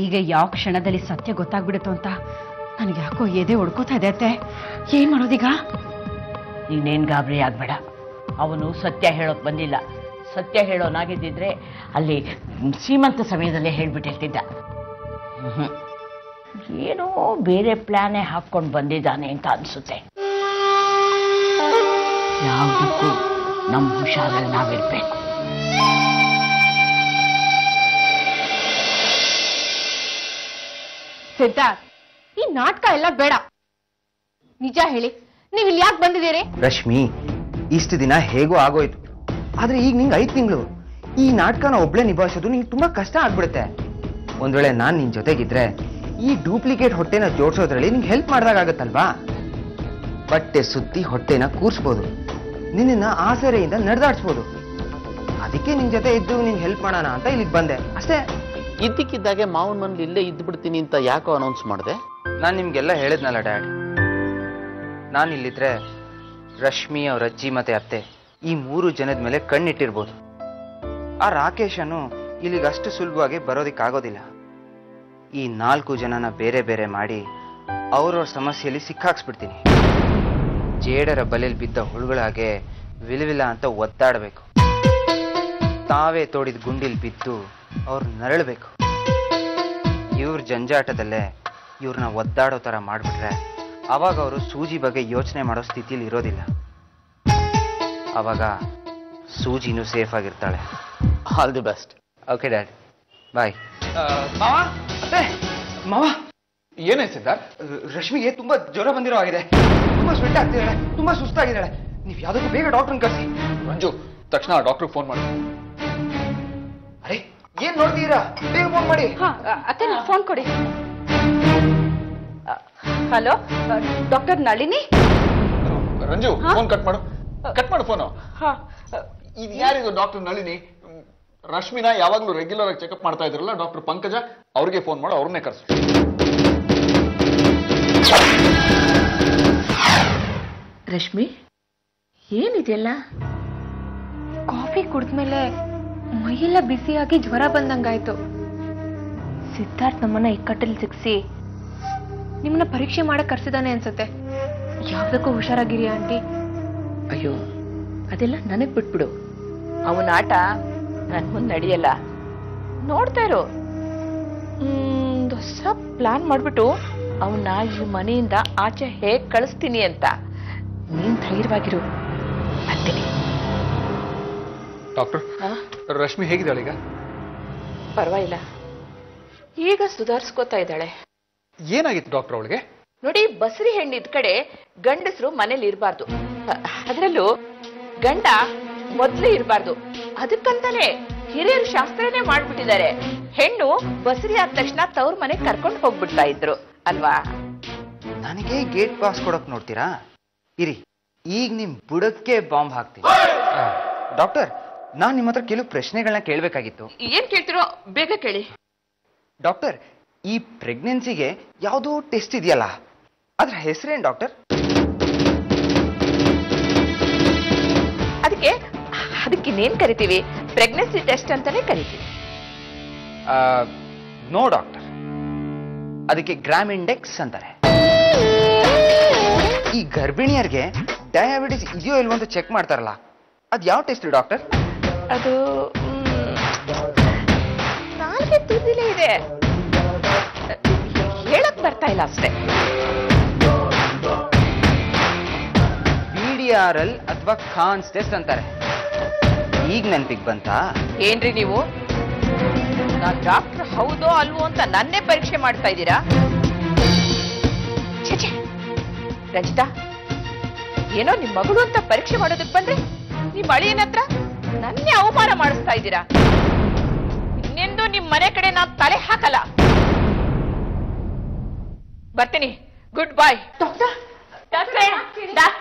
ಈಗ ಯಾವ ಕ್ಷಣದಲ್ಲಿ ಸತ್ಯ ಗೊತ್ತಾಗ್ಬಿಡುತ್ತೋ ಅಂತ ನನಗೆ ಯಾಕೋ ಎದೆ ಹೊಡ್ಕೋತಾ ಇದೆ ಅತ್ತೆ ಏನ್ ಮಾಡೋದೀಗ ನೀನೇನ್ ಗಾಬರಿ ಆಗ್ಬೇಡ ಅವನು ಸತ್ಯ ಹೇಳೋಕ್ ಬಂದಿಲ್ಲ ಸತ್ಯ ಹೇಳೋನಾಗಿದ್ದಿದ್ರೆ ಅಲ್ಲಿ ಸೀಮಂತ ಸಮಯದಲ್ಲೇ ಹೇಳ್ಬಿಟ್ಟಿರ್ತಿದ್ದ ಹ್ಮ್. ಏನೋ ಬೇರೆ ಪ್ಲಾನೇ ಹಾಕೊಂಡು ಬಂದಿದ್ದಾನೆ ಅಂತ ಅನ್ಸುತ್ತೆ ಯಾವುದಕ್ಕೂ ನಮ್ಮ ಹುಷಾರಲ್ಲಿ ನಾವಿರ್ಬೇಕು ಸಿದ್ಧಾರ್ಥ್ ಈ ನಾಟಕ ಎಲ್ಲ ಬೇಡ ನಿಜ ಹೇಳಿ ನೀವ್ ಇಲ್ಲಿ ಯಾಕೆ ಬಂದಿದ್ದೀರಿ ರಶ್ಮಿ ಇಷ್ಟು ದಿನ ಹೇಗೋ ಆಗೋಯ್ತು ಆದ್ರೆ ಈಗ ನಿಂಗೆ ಐದು ತಿಂಗಳು ಈ ನಾಟಕನ ಒಬ್ಳೆ ನಿಭಾಯಿಸೋದು ನಿಂಗೆ ತುಂಬಾ ಕಷ್ಟ ಆಗ್ಬಿಡುತ್ತೆ ಒಂದ್ ವೇಳೆ ನಾನ್ ನಿನ್ ಜೊತೆಗಿದ್ರೆ ಈ ಡೂಪ್ಲಿಕೇಟ್ ಹೊಟ್ಟೆನ ಜೋಡ್ಸೋದ್ರಲ್ಲಿ ನಿಂಗೆ ಹೆಲ್ಪ್ ಮಾಡ್ದಾಗತ್ತಲ್ವಾ ಬಟ್ಟೆ ಸುತ್ತಿ ಹೊಟ್ಟೆನ ಕೂರ್ಸ್ಬೋದು ನಿನ್ನ ಆಸರೆಯಿಂದ ನಡೆದಾಡ್ಸ್ಬೋದು ಅದಕ್ಕೆ ನಿನ್ ಜೊತೆ ಇದ್ದು ನಿಂಗೆ ಹೆಲ್ಪ್ ಮಾಡೋಣ ಅಂತ ಇಲ್ಲಿಗೆ ಬಂದೆ ಅಷ್ಟೇ ಇದ್ದಕ್ಕಿದ್ದಾಗೆ ಮಾವನ ಮನೇಲಿ ಇಲ್ಲೇ ಇದ್ದು ಬಿಡ್ತೀನಿ ಅಂತ ಯಾಕೋ ಅನೌನ್ಸ್ ಮಾಡಿದೆ ನಾನು ನಿಮ್ಗೆಲ್ಲ ಹೇಳಿದ್ನಲ್ಲ ಡ್ಯಾಡ್ ನಾನು ಇಲ್ಲಿದ್ರೆ ರಶ್ಮಿ ಅವ್ರ ಅಜ್ಜಿ ಮತ್ತೆ ಅತ್ತೆ ಈ ಮೂರು ಜನದ ಮೇಲೆ ಕಣ್ಣಿಟ್ಟಿರ್ಬೋದು ಆ ರಾಕೇಶನು ಇಲ್ಲಿಗೆ ಅಷ್ಟು ಸುಲಭವಾಗಿ ಬರೋದಿಕ್ಕಾಗೋದಿಲ್ಲ ಈ ನಾಲ್ಕು ಜನನ ಬೇರೆ ಬೇರೆ ಮಾಡಿ ಅವ್ರವ್ರ ಸಮಸ್ಯೆಯಲ್ಲಿ ಸಿಕ್ಕಾಕ್ಸ್ಬಿಡ್ತೀನಿ ಜೇಡರ ಬಲೆಯಲ್ಲಿ ಬಿದ್ದ ಹುಳುಗಳ ಹಾಗೆ ವಿಲವಿಲ ಅಂತ ಒದ್ದಾಡಬೇಕು ತಾವೇ ತೋಡಿದ ಗುಂಡಿಲ್ ಬಿದ್ದು ಅವ್ರು ನರಳಬೇಕು ಇವ್ರ ಜಂಜಾಟದಲ್ಲೇ ಇವ್ರನ್ನ ಒದ್ದಾಡೋ ಥರ ಮಾಡಿಬಿಟ್ರೆ ಅವಾಗ ಅವರು ಸೂಜಿ ಬಗ್ಗೆ ಯೋಚನೆ ಮಾಡೋ ಸ್ಥಿತಿಲಿ ಇರೋದಿಲ್ಲ ಅವಾಗ ಸೂಜಿನೂ ಸೇಫ್ ಆಗಿರ್ತಾಳೆ all the best okay dad bye ಮಾವ ಅತ್ತೆ ಮಾವ ಏನಾಯ್ತು ಸಿದ್ಧಾರ್ಥ್ ರ- ರಶ್ಮಿಗೆ ತುಂಬಾ ಜ್ವರ ಬಂದಿರೋ ಆಗಿದೆ ತುಂಬಾ ಸ್ವೆಟ್ ಆಗ್ತಿದ್ದಾಳೆ ತುಂಬಾ ಸುಸ್ತಾಗಿದ್ದಾಳೆ ನೀವು ಯಾವ್ದಕ್ಕೂ ಬೇಗ ಡಾಕ್ಟರ್ನ ಕರ್ಸಿ ಮಂಜು ತಕ್ಷಣ ಡಾಕ್ಟರ್ ಫೋನ್ ಮಾಡಿ ಅರೆ ಏನ್ ನೋಡ್ತೀರಾ ಬೇಗ ಫೋನ್ ಮಾಡಿ ಅತ್ತೆ ಫೋನ್ ಕೊಡಿ hello doctor Nalini Ranju phone cut ಮಾಡು ಕಟ್ ಮಾಡು ಫೋನು ಹಾ ಇದು ಯಾರಿದು ಡಾಕ್ಟರ್ ನಳಿನಿ ಮ್, ರಶ್ಮಿನ ಯಾವಾಗ್ಲೂ ರೆಗ್ಯುಲರ್ ಆಗಿ ಚೆಕಪ್ ಮಾಡ್ತಾ ಇದ್ರಲ್ಲ ಡಾಕ್ಟರ್ ಪಂಕಜ ಅವ್ರಿಗೆ ಫೋನ್ ಮಾಡು ಅವ್ರನ್ನೇ ಕರ್ಸು ರಶ್ಮಿ ಏನಿದೆಯಲ್ಲ ಕಾಫಿ ಕುಡಿದ್ಮೇಲೆ ಮೈಯೆಲ್ಲ ಬಿಸಿಯಾಗಿ ಜ್ವರ ಬಂದಂಗಾಯ್ತು ಸಿದ್ಧಾರ್ಥ್ ನಮ್ಮನ್ನ ಇಕ್ಕಟ್ಟಲ್ಲಿ ಸಿಕ್ಸಿ ನಿಮ್ಮನ್ನ ಪರೀಕ್ಷೆ ಮಾಡಕ್ ಕರ್ಸಿದಾನೆ ಅನ್ಸುತ್ತೆ ಯಾವ್ದಕ್ಕೂ ಹುಷಾರಾಗಿರಿ ಆಂಟಿ ಅಯ್ಯೋ ಅದೆಲ್ಲ ನನಗ್ ಬಿಟ್ಬಿಡು ಅವನ ಆಟ ನನ್ ಮುಂದೆ ನಡೆಯಲ್ಲ ನೋಡ್ತಾ ಇರು ಒಂದು ಹೊಸ ಪ್ಲಾನ್ ಮಾಡ್ಬಿಟ್ಟು ಅವನ್ನ ಈ ಮನೆಯಿಂದ ಆಚೆ ಹೇಗ್ ಕಳಿಸ್ತೀನಿ ಅಂತ ನೀನ್ ಧೈರ್ಯವಾಗಿರು ಬರ್ತೀನಿ ಡಾಕ್ಟರ್ ಆ? ರಶ್ಮಿ ಹೇಗಿದ್ದಾಳೆ ಈಗ ಪರವಾಗಿಲ್ಲ ಈಗ ಸುಧಾರಿಸ್ಕೋತಾ ಇದ್ದಾಳೆ ಏನಾಗಿತ್ತು ಡಾಕ್ಟರ್ ಅವಳಿಗೆ ನೋಡಿ ಬಸರಿ ಹೆಣ್ಣಿದ್ ಕಡೆ ಗಂಡಸರು ಮನೇಲಿ ಇರಬಾರ್ದು ಅದರಲ್ಲೂ ಗಂಡ ಮೊದ್ಲು ಇರಬಾರ್ದು ಅದಕ್ಕಂತಾನೆ ಹಿರಿಯರು ಶಾಸ್ತ್ರನೇ ಮಾಡ್ಬಿಟ್ಟಿದ್ದಾರೆ ಹೆಣ್ಣು ಬಸರಿ ಆದ ತಕ್ಷಣ ತವ್ರ ಮನೆ ಕರ್ಕೊಂಡು ಹೋಗ್ಬಿಡ್ತಾ ಇದ್ರು ಅಲ್ವಾ ನನಗೆ ಗೇಟ್ ಪಾಸ್ ಕೊಡಕ್ ನೋಡ್ತೀರಾ ಇರಿ ಈಗ ನಿಮ್ ಬುಡಕ್ಕೆ ಬಾಂಬ್ ಹಾಕ್ತೀನಿ ಡಾಕ್ಟರ್ ನಾನ್ ನಿಮ್ಮ ಹತ್ರ ಕೆಲವು ಪ್ರಶ್ನೆಗಳನ್ನ ಕೇಳಬೇಕಾಗಿತ್ತು ಏನ್ ಕೇಳ್ತಿರೋ ಬೇಗ ಕೇಳಿ ಡಾಕ್ಟರ್ ಈ ಪ್ರೆಗ್ನೆನ್ಸಿಗೆ ಯಾವುದೋ ಟೆಸ್ಟ್ ಇದೆಯಲ್ಲ ಅದ್ರ ಹೆಸರೇನ್ ಡಾಕ್ಟರ್ ಅದಕ್ಕೆ ಅದಕ್ಕೆ ಇನ್ನೇನ್ ಕರಿತೀವಿ ಪ್ರೆಗ್ನೆನ್ಸಿ ಟೆಸ್ಟ್ ಅಂತಾನೆ ಕರಿತೀವಿ ನೋ ಡಾಕ್ಟರ್ ಅದಕ್ಕೆ ಗ್ರಾಮ್ ಇಂಡೆಕ್ಸ್ ಅಂತಾರೆ ಈ ಗರ್ಭಿಣಿಯರಿಗೆ ಡಯಾಬಿಟಿಸ್ ಇದೆಯೋ ಇಲ್ವೋ ಅಂತ ಚೆಕ್ ಮಾಡ್ತಾರಲ್ಲ ಅದ್ ಯಾವ ಟೆಸ್ಟ್ ಡಾಕ್ಟರ್ ಅದು ನಾಲ್ಗೆ ತುದಿಲೇ ಇದೆ ಹೇಳಕ್ ಬರ್ತಾ ಇಲ್ಲ ಅಷ್ಟೇ ಬಿ ಡಿ ಆರ್ ಎಲ್ ಅಥವಾ ಖಾನ್ಸ್ ಟೆಸ್ಟ್ ಅಂತಾರೆ ಈಗ ನೆನ್ಪಿಗ್ ಬಂತಾ ಏನ್ರಿ ನೀವು ನಾನ್ ಡಾಕ್ಟರ್ ಹೌದೋ ಅಲ್ವೋ ಅಂತ ನನ್ನೇ ಪರೀಕ್ಷೆ ಮಾಡ್ತಾ ಇದ್ದೀರಾ ಛೆ, ಛೆ. ರಂಜಿತಾ ಏನೋ ನಿಮ್ ಮಗಳು ಅಂತ ಪರೀಕ್ಷೆ ಮಾಡೋದಕ್ ಬಂದ್ರೆ ನಿಮ್ ಅಳಿಯನ ಹತ್ರ ನನ್ನೇ ಅವಮಾನ ಮಾಡಿಸ್ತಾ ಇದ್ದೀರಾ ಇನ್ನೆಂದು ನಿಮ್ ಮನೆ ಕಡೆ ನಾನ್ ತಲೆ ಹಾಕಲ್ಲ ಬರ್ತೀನಿ ಗುಡ್ ಬಾಯ್ ಡಾಕ್ಟ್ರೇ ಡಾಕ್ಟ್ರೇ